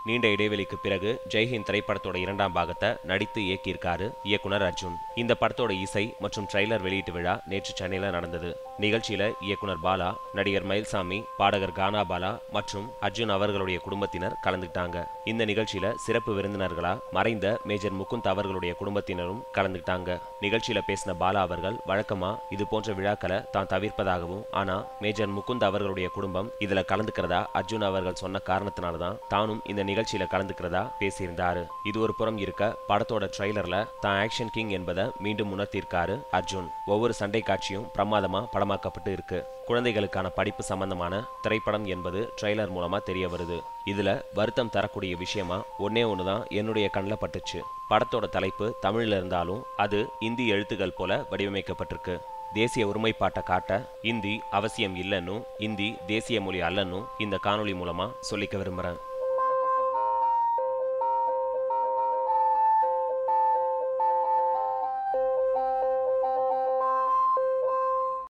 நீண்ட இடைவெளிக்கு பிறகு ஜெய்ஹிந்த் திரைப்படத்தோட இரண்டாம் பாகத்தை நடித்து இயக்கியிருக்காரு இயக்குனர் அர்ஜுன் இந்த படத்தோட இசை மற்றும் ட்ரெய்லர் வெளியீட்டு விழா நேற்று சென்னையில நடந்தது நிகழ்ச்சியில இயக்குனர் பாலா நடிகர் மயில்சாமி பாடகர் கானா பாலா மற்றும் அர்ஜுன் அவர்களுடைய குடும்பத்தினர் கலந்துக்கிட்டாங்க இந்த நிகழ்ச்சியில சிறப்பு விருந்தினர்களா மறைந்த மேஜர் முகுந்த் அவர்களுடைய குடும்பத்தினரும் கலந்துக்கிட்டாங்க நிகழ்ச்சியில பேசின பாலா அவர்கள் வழக்கமா இது போன்ற விழாக்களை தான் தவிர்ப்பதாகவும் ஆனா மேஜர் முகுந்த் அவர்களுடைய குடும்பம் இதுல கலந்துக்கிறதா அர்ஜுன் அவர்கள் சொன்ன காரணத்தினால தான் தானும் இந்த நிகழ்ச்சியில கலந்துக்கிறதா பேசியிருந்தாரு இது ஒரு புறம் இருக்க படத்தோட ட்ரெய்லர்ல தான் ஆக்ஷன் கிங் என்பதை மீண்டும் உணர்த்தியிருக்காரு அர்ஜுன் ஒவ்வொரு சண்டை காட்சியும் பிரமாதமா படமாக்கப்பட்டு இருக்கு குழந்தைகளுக்கான படிப்பு சம்பந்தமான திரைப்படம் என்பது ட்ரெய்லர் மூலமா தெரிய வருது இதுல வருத்தம் தரக்கூடிய விஷயமா ஒன்னே ஒண்ணுதான் என்னுடைய கண்ணில் பட்டுச்சு படத்தோட தலைப்பு தமிழ்ல இருந்தாலும் அது இந்தி எழுத்துக்கள் போல வடிவமைக்கப்பட்டிருக்கு தேசிய ஒருமைப்பாட்டை காட்ட இந்தி அவசியம் இல்லைன்னும் இந்தி தேசிய மொழி அல்லன்னும் இந்த காணொளி மூலமா சொல்லிக்க விரும்புறேன்